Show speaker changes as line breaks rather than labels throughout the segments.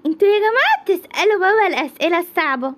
انتوا يا جماعة تسألوا بابا الأسئلة الصعبة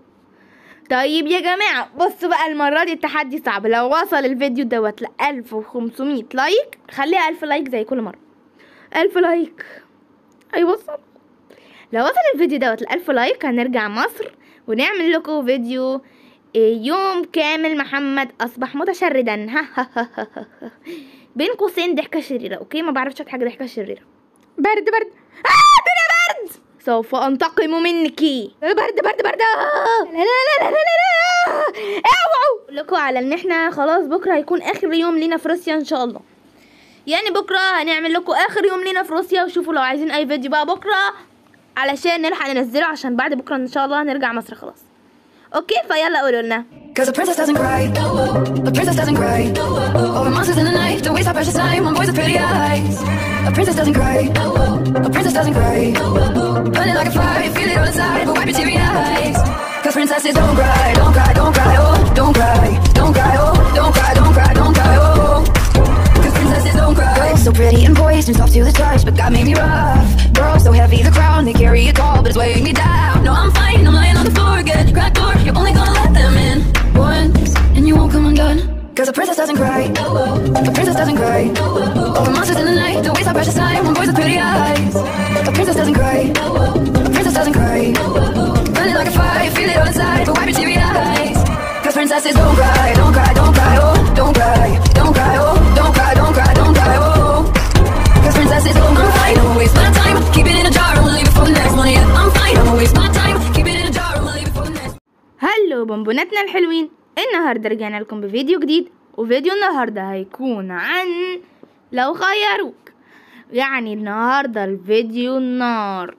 طيب يا جماعة بصوا بقى المرة دي التحدي صعب لو وصل الفيديو دوت ل 1500 لايك خليها 1000 لايك زي كل مرة 1000 لايك هيوصل لو وصل الفيديو دوت ل 1000 لايك هنرجع مصر ونعمل لكم فيديو إيه، يوم كامل محمد أصبح متشردا ها ها ها ها ها. بين قوسين ضحكة شريرة أوكي ما بعرفش أضحك ضحكة شريرة برد برد آه الدنيا برد سوف أنتقم منك برد برد برد لا لا لا لا لا لا اوعوا أقول لكم على ان احنا خلاص بكره هيكون اخر يوم لينا في روسيا ان شاء الله يعني بكره هنعمل لكم اخر يوم لينا في روسيا وشوفوا لو عايزين اي فيديو بقى بكره علشان نلحق ننزله عشان بعد بكره ان شاء الله هنرجع مصر خلاص اوكي فيلا قولوا لنا
Cause a princess doesn't cry. A princess doesn't cry. Over monsters in the night. Don't waste our precious time on boys with pretty eyes. A princess doesn't cry. A princess doesn't cry. Burning like a fire, you feel it all inside, but wipe your teary eyes. Cause princesses don't cry, don't cry, don't cry, oh, don't cry, don't cry, oh, don't cry, don't cry, don't cry, oh. Cause princesses don't cry. Girls so pretty and poised and soft to the touch, but God made me rough. Girls so heavy, the crown they carry it all, but it's weighing me down. No, I'm fine, I'm lying on the floor again. Crack door, you're only gonna let them in once, and you won't come undone. Cause a princess doesn't cry. A princess doesn't cry. Over monsters in the night, don't waste our precious time on boys with pretty eyes. A princess doesn't cry. A princess doesn't cry. Burning like a fire, you feel it all inside, but wipe your teary eyes. Cause princesses don't cry, don't cry, don't cry, oh, don't cry, don't cry, oh, don't cry, don't cry, don't cry, oh. Cause princesses don't cry. I'm fine, I'ma waste my time, keep it in a jar, I'ma leave it for the next one. Yeah, I'm fine, I'ma waste my time, keep it in a jar, I'ma leave it for the next.
هلو بونبوناتنا الحلوين النهارده رجعنا لكم بفيديو جديد وفيديو النهارده هيكون عن لو خيروك يعني النهارده الفيديو النار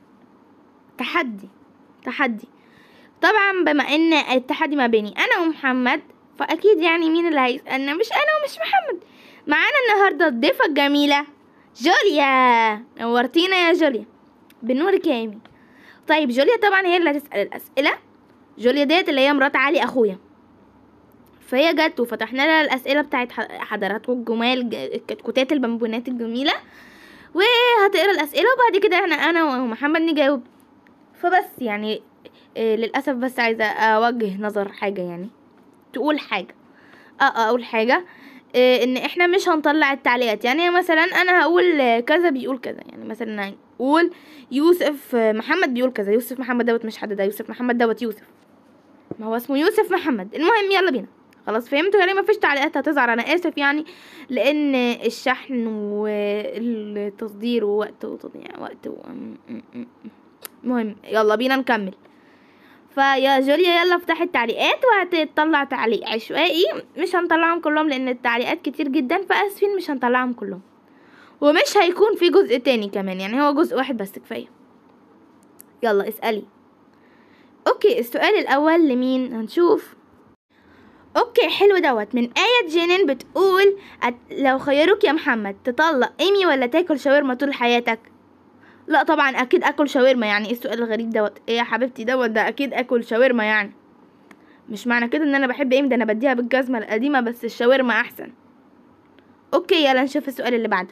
تحدي تحدي طبعا بما ان التحدي ما بيني انا ومحمد فاكيد يعني مين اللي هيسالنا مش انا ومش محمد معانا النهارده الضيفه الجميله جوليا نورتينا يا جوليا بنورك يا ايمي طيب جوليا طبعا هي اللي هتسال الاسئله جوليا ديت اللي هي مرات علي اخويا فهي جت وفتحنا لها الاسئله بتاعت ح- حضراتكم الجمال ج- الكتكوتات البنبونات الجميله وهتقرا الاسئله وبعد كده احنا انا ومحمد نجاوب فبس يعني آه، للاسف بس عايزه اوجه نظر حاجه يعني تقول حاجه اه آه، اقول حاجه آه، ان احنا مش هنطلع التعليقات يعني مثلا انا هقول آه، كذا بيقول كذا يعني مثلا هقول يوسف آه، محمد بيقول كذا يوسف محمد دوت مش حد ده يوسف محمد دوت يوسف ما هو اسمه يوسف محمد المهم يلا بينا خلاص فهمتوا يعني مفيش تعليقات هتظهر انا اسف يعني لان الشحن والتصدير ووقت وتضييع وقت و... المهم يلا بينا نكمل فيا جوليا يلا افتحي التعليقات وهتطلع تعليق عشوائي مش هنطلعهم كلهم لان التعليقات كتير جدا فاسفين مش هنطلعهم كلهم ومش هيكون في جزء تاني كمان يعني هو جزء واحد بس كفايه يلا اسالي اوكي السؤال الاول لمين هنشوف اوكي حلو دوت من آية جينين بتقول أت... لو خيروك يا محمد تطلق ايمي ولا تاكل شاورما طول حياتك لا طبعا اكيد اكل شاورما يعني ايه السؤال الغريب دوت ايه يا حبيبتي دوت ده اكيد اكل شاورما يعني مش معنى كده ان انا بحب ايمي ده انا بديها بالجزمة القديمة بس الشاورما احسن اوكي يلا نشوف السؤال اللي بعده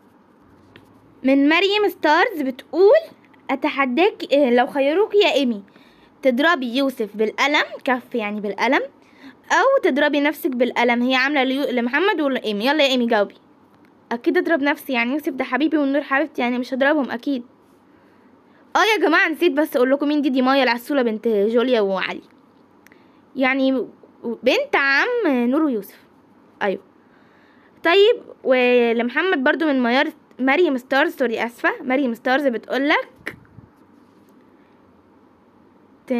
من مريم ستارز بتقول اتحداك إيه لو خيروك يا ايمي تضربي يوسف بالقلم كف يعني بالقلم او تضربي نفسك بالقلم هي عامله ليو... لمحمد ولا ايمي يلا يا ايمي جاوبي اكيد اضرب نفسي يعني يوسف ده حبيبي والنور حبيبتي يعني مش هضربهم اكيد اه يا جماعه نسيت بس اقول لكم مين دي دي مايا العسوله بنت جوليا وعلي يعني بنت عم نور ويوسف ايوه طيب ولمحمد برضو من ميار مريم ستارز سوري اسفه مريم ستارز بتقولك ت...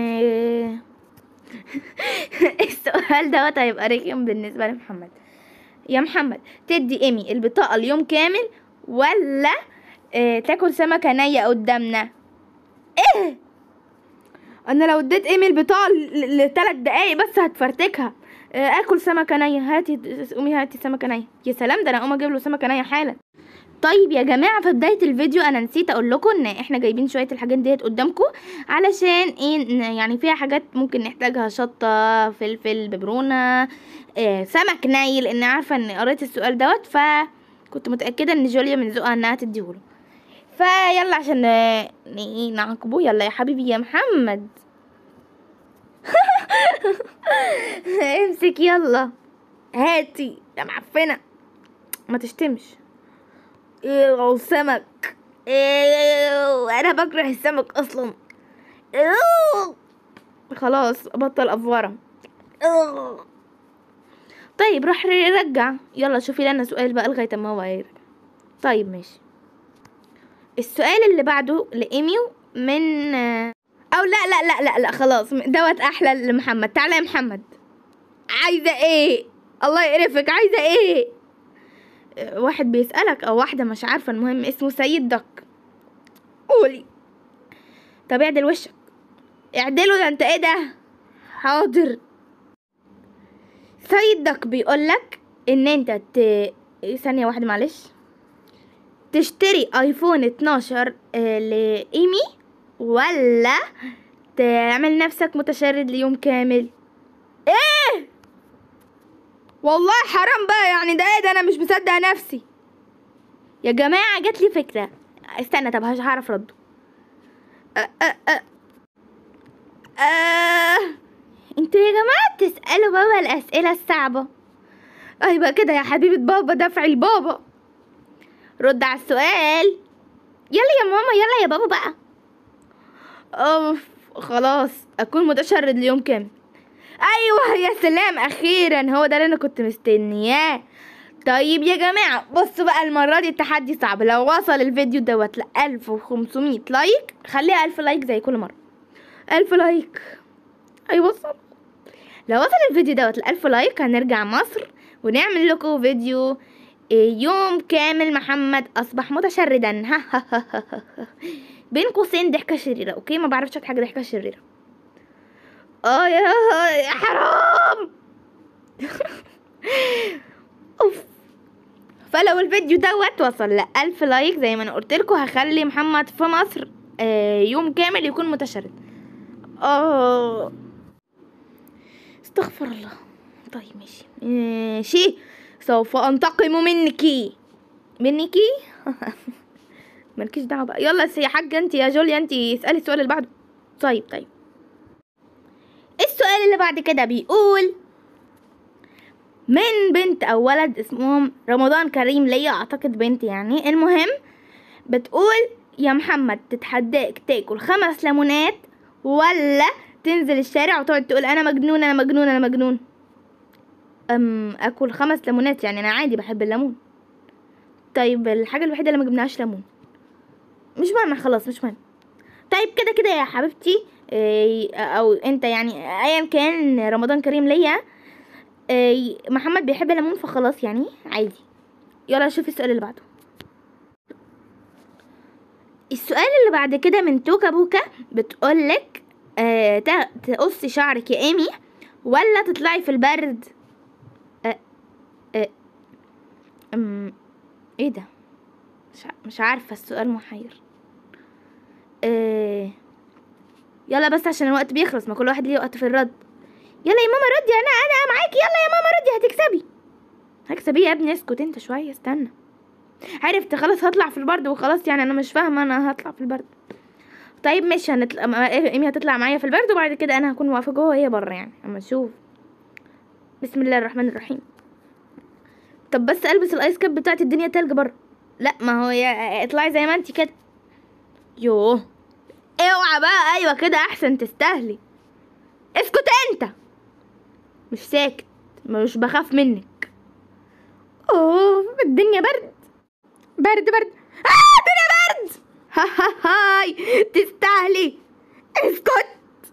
السؤال دوت هيبقى رخم بالنسبة لمحمد يا محمد تدي ايمي البطاقة اليوم كامل ولا اه تاكل سمكة نية قدامنا ايه انا لو اديت ايمي البطاقة ل- لثلاث دقايق بس هتفرتكها اه اكل سمكة نية هاتي قومي هاتي سمكة نية يا سلام ده انا اقوم اجيب له سمكة نية حالا طيب يا جماعه في بدايه الفيديو انا نسيت اقول لكم ان احنا جايبين شويه الحاجات ديت قدامكم علشان ايه ن- يعني فيها حاجات ممكن نحتاجها شطه فلفل ببرونه آه سمك ني لان عارفه ان قريت السؤال دوت فكنت متاكده ان جوليا من ذوقها انها تديهوله فيلا عشان آه، ن- نعاقبه يلا يا حبيبي يا محمد امسك يلا هاتي يا معفنة ما تشتمش ايه سمك ايه انا بكره السمك اصلا إيه. خلاص بطل افوره إيه. طيب روح رجع يلا شوفي لنا سؤال بقى لغايه ما هو يرجع طيب ماشي السؤال اللي بعده لإيميو من او لا لا لا لا لا خلاص دوت احلى لمحمد تعالى يا محمد عايزه ايه الله يقرفك عايزه ايه أه، واحد بيسألك او واحدة مش عارفة المهم اسمه سيد دك قولي طب اعدل وشك اعدله ده انت ايه ده حاضر سيد دك بيقولك ان انت ت... ثانية واحدة معلش تشتري ايفون 12 آه، لإيمي ولا تعمل نفسك متشرد ليوم كامل ايه والله حرام بقى يعني ده ايه ده انا مش مصدق نفسي يا جماعة جات لي فكرة استنى طب مش هعرف رده أه أه أه. أه. انتوا يا جماعة تسألوا بابا الأسئلة الصعبة ايوه كده يا حبيبة بابا دفع البابا رد على السؤال يلا يا ماما يلا يا بابا بقى اوف خلاص اكون متشرد اليوم كامل ايوه يا سلام اخيرا هو ده اللي انا كنت مستنياه طيب يا جماعة بصوا بقى المرة دي التحدي صعب لو وصل الفيديو دوت ل 1500 لايك خليها 1000 لايك زي كل مرة 1000 لايك هيوصل لو وصل الفيديو دوت ل 1000 لايك هنرجع مصر ونعمل لكم فيديو إيه، يوم كامل محمد اصبح متشردا بين قوسين ضحكة شريرة اوكي ما بعرفش اضحك ضحكة شريرة اه يا يا حرام اوف فلو الفيديو دوت وصل لألف لايك زي ما انا قلت لكم هخلي محمد في مصر آه، يوم كامل يكون متشرد اه استغفر الله طيب ماشي ماشي سوف انتقم منك منك مالكيش دعوه بقى يلا يا حاجه انت يا جوليا انت اسالي السؤال اللي بعده طيب طيب السؤال اللي بعد كده بيقول من بنت او ولد اسمهم رمضان كريم ليا اعتقد بنت يعني المهم بتقول يا محمد تتحداك تاكل خمس ليمونات ولا تنزل الشارع وتقعد تقول انا مجنون انا مجنون انا مجنون ام اكل خمس ليمونات يعني انا عادي بحب الليمون طيب الحاجه الوحيده اللي ما جبناهاش ليمون مش مهم خلاص مش مهم طيب كده كده يا حبيبتي إيه، او انت يعني ايا كان رمضان كريم ليا إيه، محمد بيحب الليمون فخلاص يعني عادي يلا شوف السؤال اللي بعده السؤال اللي بعد كده من توكا بوكا بتقولك آه تا- تقصي شعرك يا ايمي ولا تطلعي في البرد آه آه أم، ايه ده مش, ع- مش عارفة السؤال محير آه يلا بس عشان الوقت بيخلص ما كل واحد ليه وقت في الرد يلا يا ماما ردي انا انا معاكي يلا يا ماما ردي هتكسبي هكسب ايه يا ابني اسكت انت شويه استنى عرفت خلاص هطلع في البرد وخلاص يعني انا مش فاهمه انا هطلع في البرد طيب ماشي هنطلع ما- ايمي هتطلع معايا في البرد وبعد كده انا هكون واقفه جوه وهي بره يعني اما نشوف بسم الله الرحمن الرحيم طب بس البس الايس كاب بتاعتي الدنيا تلج بره لا ما هو يا اطلعي زي ما انت كده يوه اوعى بقى ايوه كده احسن تستاهلي اسكت انت مش ساكت مش بخاف منك اوه الدنيا برد برد برد اه الدنيا برد ها ها هاي تستاهلي اسكت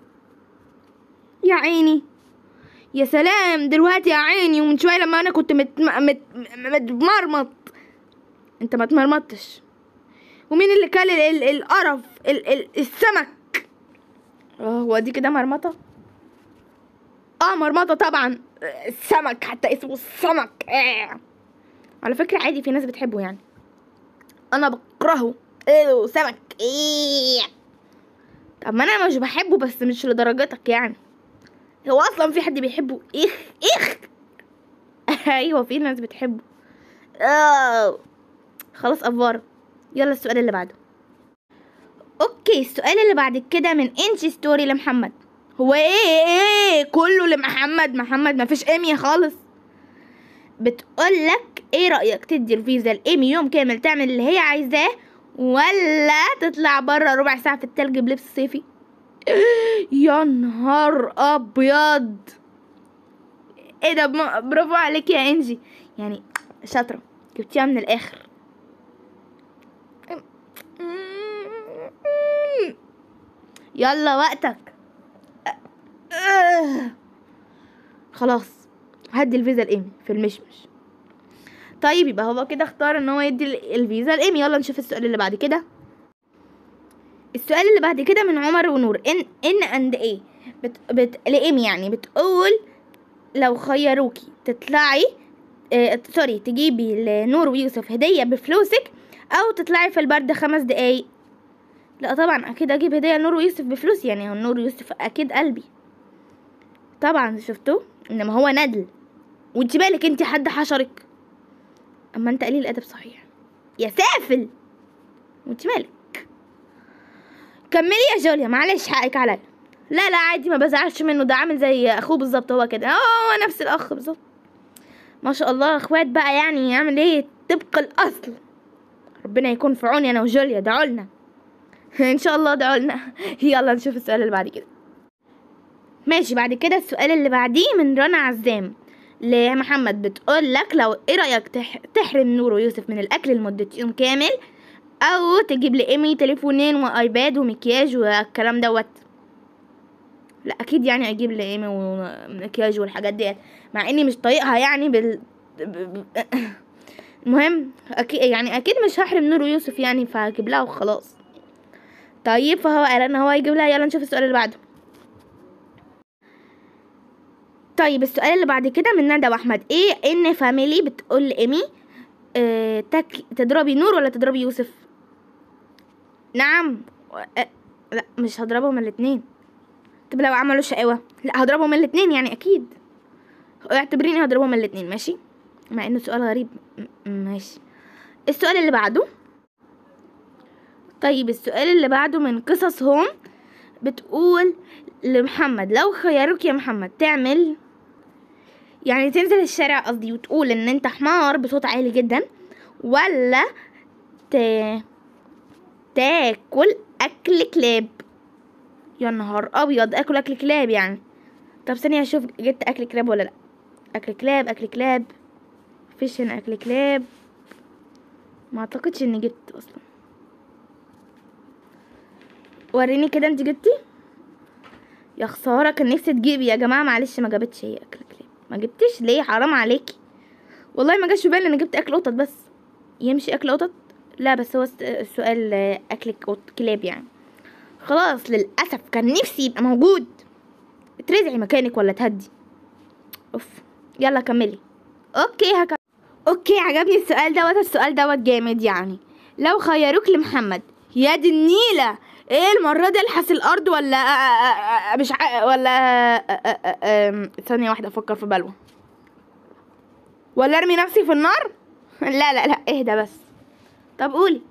يا عيني يا سلام دلوقتي يا عيني ومن شويه لما انا كنت مت... مت... متمرمط انت ما اتمرمطتش ومين اللي كل ال... ال... القرف ال... ال... السمك اه هو دي كده مرمطه اه مرمطه طبعا السمك حتى اسمه السمك آه. على فكره عادي في ناس بتحبه يعني انا بكرهه ايه سمك ايه طب ما انا مش بحبه بس مش لدرجتك يعني هو اصلا في حد بيحبه اخ اخ ايوه في ناس بتحبه اه خلاص افوار يلا السؤال اللي بعده اوكي السؤال اللي بعد كده من انشي ستوري لمحمد هو ايه ايه, إيه كله لمحمد محمد ما فيش ايمي خالص بتقول لك ايه رايك تدي الفيزا لايمي يوم كامل تعمل اللي هي عايزاه ولا تطلع بره ربع ساعه في التلج بلبس صيفي يا نهار ابيض ايه ده بم- برافو عليك يا انجي يعني شاطره جبتيها من الاخر يلا وقتك خلاص هدي الفيزا لايمي في المشمش طيب يبقى هو كده اختار ان هو يدي ال- الفيزا لايمي يلا نشوف السؤال اللي بعد كده السؤال اللي بعد كده من عمر ونور ان ان اند ايه بت... بت... لايمي يعني بتقول لو خيروكي تطلعي آه سوري تجيبي لنور ويوسف هدية بفلوسك او تطلعي في البرد خمس دقايق لا طبعا اكيد اجيب هدية لنور ويوسف بفلوس يعني هو نور ويوسف اكيد قلبي طبعا شفتوه انما هو ندل وانت بالك انت حد حشرك اما انت قليل ادب صحيح يا سافل وانت مالك كملي يا جوليا معلش حقك عليا لا لا عادي ما بزعلش منه ده عامل زي اخوه بالظبط هو كده اه هو نفس الاخ بالظبط ما شاء الله اخوات بقى يعني يعمل ايه طبق الاصل ربنا يكون في عوني انا وجوليا دعوا لنا ان شاء الله دعوا لنا يلا نشوف السؤال اللي بعد كده ماشي بعد كده السؤال اللي بعديه من رنا عزام لمحمد بتقول لك لو ايه رايك تح... تحرم نور ويوسف من الاكل لمده يوم كامل او تجيب لايمي تليفونين وايباد ومكياج والكلام دوت لا اكيد يعني اجيب لايمي ومكياج والحاجات ديت مع اني مش طايقها يعني بال ب- ب- المهم اكيد يعني اكيد مش هحرم نور ويوسف يعني فهجيب لها وخلاص طيب فهو قال ان هو يجيب لها يلا نشوف السؤال اللي بعده طيب السؤال اللي بعد كده من ندى واحمد ايه ان فاميلي بتقول لايمي اه تاك تضربي نور ولا تضربي يوسف نعم اه لا مش هضربهم الاتنين طب لو عملوا شقاوة لا هضربهم الاتنين يعني اكيد اعتبريني هضربهم الاتنين ماشي مع انه سؤال غريب م- ماشي السؤال اللي بعده طيب السؤال اللي بعده من قصص هوم بتقول لمحمد لو خيروك يا محمد تعمل يعني تنزل الشارع قصدي وتقول ان انت حمار بصوت عالي جدا ولا ت... تاكل اكل كلاب يا نهار ابيض اكل اكل كلاب يعني طب ثانيه اشوف جبت اكل كلاب ولا لا اكل كلاب اكل كلاب فيش هنا اكل كلاب ما اعتقدش اني جبت اصلا وريني كده انت جبتي يا خساره كان نفسي تجيبي يا جماعه معلش ما جابتش هي اكل كلاب ما جبتش ليه حرام عليكي والله ما جاش في بالي انا جبت اكل قطط بس يمشي اكل قطط لا بس هو الس- السؤال آه، اكل قط- كلاب يعني خلاص للاسف كان نفسي يبقى موجود ترزعي مكانك ولا تهدي اوف يلا كملي اوكي هكمل اوكي عجبني السؤال دوت السؤال دوت جامد يعني لو خيروك لمحمد يا دي النيلة ايه المرة دي الحس الارض ولا آه، آه، آه، مش ع... ولا آه، آه، آه، آم، ثانية واحدة افكر في بلوى ولا ارمي نفسي في النار لا لا لا اهدى بس طب قولي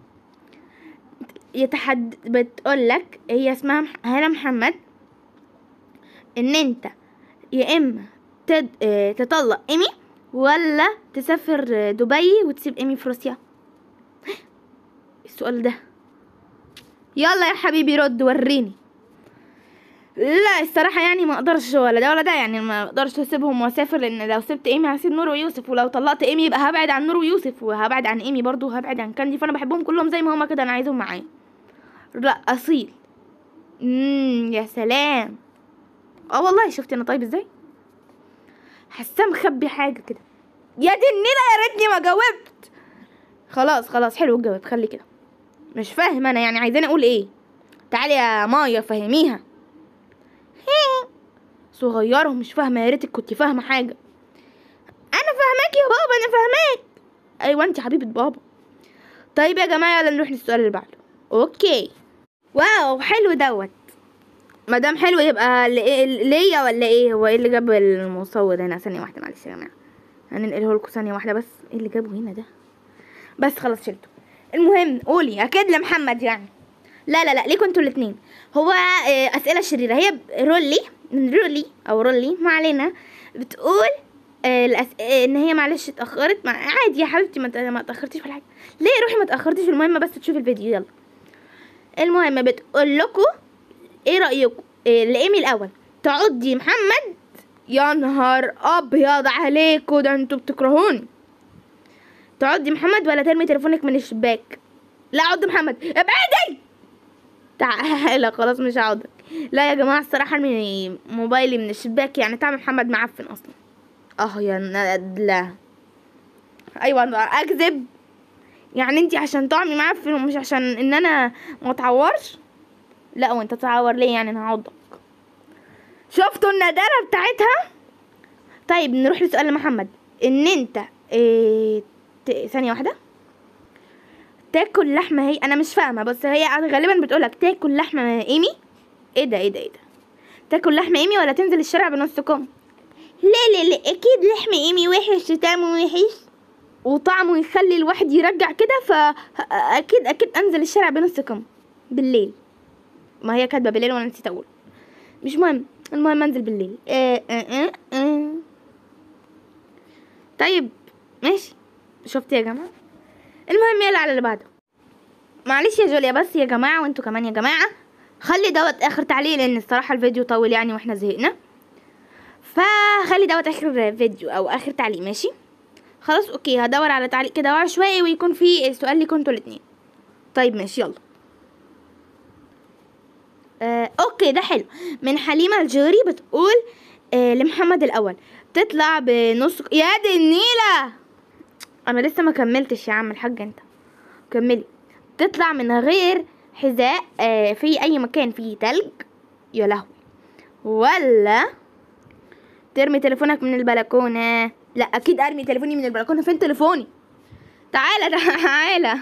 يتحد بتقول لك هي اسمها مح- هالة محمد ان انت يا اما تد... اه تطلق ايمي ولا تسافر آه، دبي وتسيب ايمي في روسيا السؤال ده يلا يا حبيبي رد وريني لا الصراحة يعني ما اقدرش ولا ده ولا ده يعني ما اقدرش اسيبهم واسافر لان لو سبت ايمي هسيب نور ويوسف ولو طلقت ايمي يبقى هبعد عن نور ويوسف وهبعد عن ايمي برضو وهبعد عن كاندي فانا بحبهم كلهم زي ما هما كده انا عايزهم معايا لا اصيل امم يا سلام اه والله شفت انا طيب ازاي حاساه مخبي حاجه كده يا دي النيله يا ريتني ما جاوبت خلاص خلاص حلو الجواب خلي كده مش فاهم انا يعني عايزاني اقول ايه تعالي يا مايا فهميها هي. صغيره ومش فاهمه يا ريتك كنت فاهمه حاجه انا فاهماك يا بابا انا فاهماك ايوه انت حبيبه بابا طيب يا جماعه يلا نروح للسؤال اللي بعده اوكي واو حلو دوت ما دام حلو يبقى ل- ليا ولا ايه هو ايه اللي جاب المصور هنا ثانيه واحده معلش يا جماعه هننقله لكم ثانيه واحده بس ايه اللي جابه هنا ده بس خلاص شلته المهم قولي اكيد لمحمد يعني لا لا لا ليكوا انتوا الاثنين هو آه، اسئله شريره هي ب- رولي من رولي او رولي ما علينا بتقول آه، الأس... آه، ان هي معلش اتاخرت مع... عادي يا حبيبتي ما ت- ما اتاخرتيش ولا حاجه ليه روحي ما اتاخرتيش المهم بس تشوفي الفيديو يلا المهم بتقول لكم ايه رايكم إيه لايمي الاول تعضي محمد يا نهار ابيض عليكوا ده انتوا بتكرهوني تعضي محمد ولا ترمي تليفونك من الشباك لا عض محمد ابعدي تعالى خلاص مش هعضك لا يا جماعه الصراحه ارمي موبايلي من الشباك يعني طعم محمد معفن اصلا اه يا ندلة ايوه أنا اكذب يعني انتي عشان طعمي معفن ومش عشان ان انا ما اتعورش لا وانت تعور ليه يعني انا هعضك شفتوا الندالة بتاعتها طيب نروح لسؤال محمد ان انت إيه ت- ثانية واحدة تاكل لحمة هي انا مش فاهمة بس هي غالبا بتقولك تاكل لحمة ايمي ايه ده ايه ده ايه ده تاكل لحمة ايمي ولا تنزل الشارع بنص كم لا لا لا اكيد لحم ايمي وحش وطعمه وحش وطعمه يخلي الواحد يرجع كده فاكيد اكيد انزل الشارع بنص كم بالليل ما هي كاتبه بالليل وانا نسيت اقول مش مهم المهم انزل بالليل آه آه آه آه. طيب ماشي شفت يا جماعه المهم يلا على اللي بعده معلش يا جوليا بس يا جماعه وانتوا كمان يا جماعه خلي دوت اخر تعليق لان الصراحه الفيديو طول يعني واحنا زهقنا فخلي دوت اخر فيديو او اخر تعليق ماشي خلاص اوكي هدور على تعليق كده عشوائي ويكون فيه سؤال ليكم انتوا الاتنين طيب ماشي يلا آه، اوكي ده حلو من حليمة الجوري بتقول آه لمحمد الاول تطلع بنص يا دي النيلة انا لسه ما كملتش يا عم الحاج انت كملي تطلع من غير حذاء آه في اي مكان فيه تلج يا لهوي ولا ترمي تليفونك من البلكونة لا اكيد ارمي تليفوني من البلكونة فين تليفوني تعالى تعالى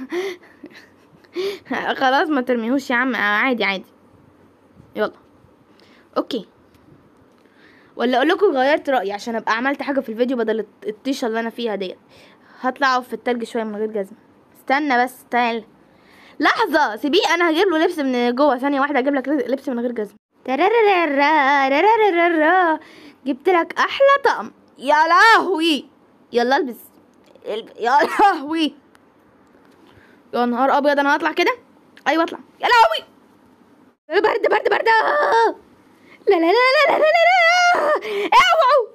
خلاص ما ترميهوش يا عم عادي عادي يلا اوكي ولا اقول لكم غيرت رايي عشان ابقى عملت حاجه في الفيديو بدل الط- الطيشه اللي انا فيها ديت هطلع اقف في التلج شويه من غير جزمه استنى بس تعال لحظه سيبيه انا هجيب له لبس من جوه ثانيه واحده اجيب لك لبس من غير جزمه ترارارارا، رارارارا. جبت لك احلى طقم يا لهوي يلا البس الب- يا لهوي يا نهار ابيض انا هطلع كده ايوه اطلع يا لهوي برد برد برد لا لا لا لا لا لا لا اوعوا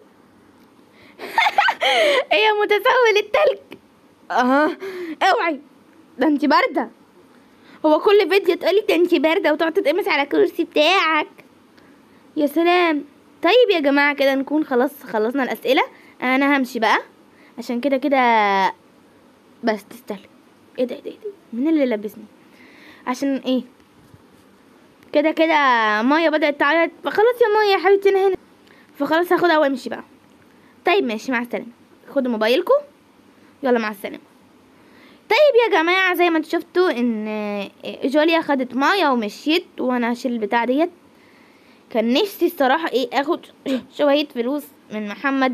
هي متسول التلج اها اوعي ده انت بارده هو كل فيديو تقولي ده انت بارده وتقعد تتقمص على الكرسي بتاعك يا سلام طيب يا جماعه كده نكون خلاص خلصنا الاسئله انا همشي بقى عشان كده كده بس تستاهل ايه ده ايه ده ايه ده مين اللي لبسني عشان ايه كده كده مايا بدأت تعيط فخلاص يا مايا يا حبيبتي انا هنا فخلاص هاخدها وامشي بقى طيب ماشي مع السلامة خدوا موبايلكم يلا مع السلامة طيب يا جماعة زي ما انتوا شفتوا ان جوليا خدت مايا ومشيت وانا هشيل البتاع ديت كان نفسي الصراحة ايه اخد شوية فلوس من محمد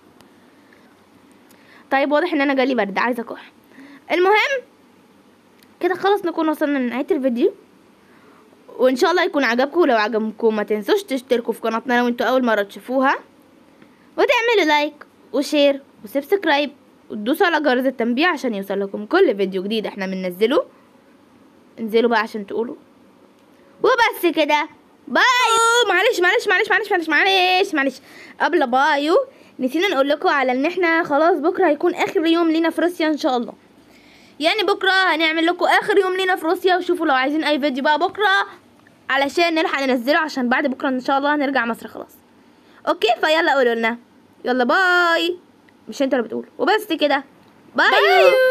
طيب واضح ان انا جالي برد عايزة اكح المهم كده خلاص نكون وصلنا لنهاية الفيديو وان شاء الله يكون عجبكم ولو عجبكم ما تنسوش تشتركوا في قناتنا لو انتوا اول مره تشوفوها وتعملوا لايك وشير وسبسكرايب وتدوسوا على جرس التنبيه عشان يوصل لكم كل فيديو جديد احنا بننزله انزلوا بقى عشان تقولوا وبس كده باي معلش معلش معلش معلش معلش معلش معلش قبل بايو نسينا نقول لكم على ان احنا خلاص بكره هيكون اخر يوم لينا في روسيا ان شاء الله يعني بكره هنعمل لكم اخر يوم لينا في روسيا وشوفوا لو عايزين اي فيديو بقى بكره علشان نلحق ننزله عشان بعد بكره ان شاء الله هنرجع مصر خلاص اوكي فيلا قولوا لنا يلا باي مش انت اللي بتقول وبس كده باي, باي.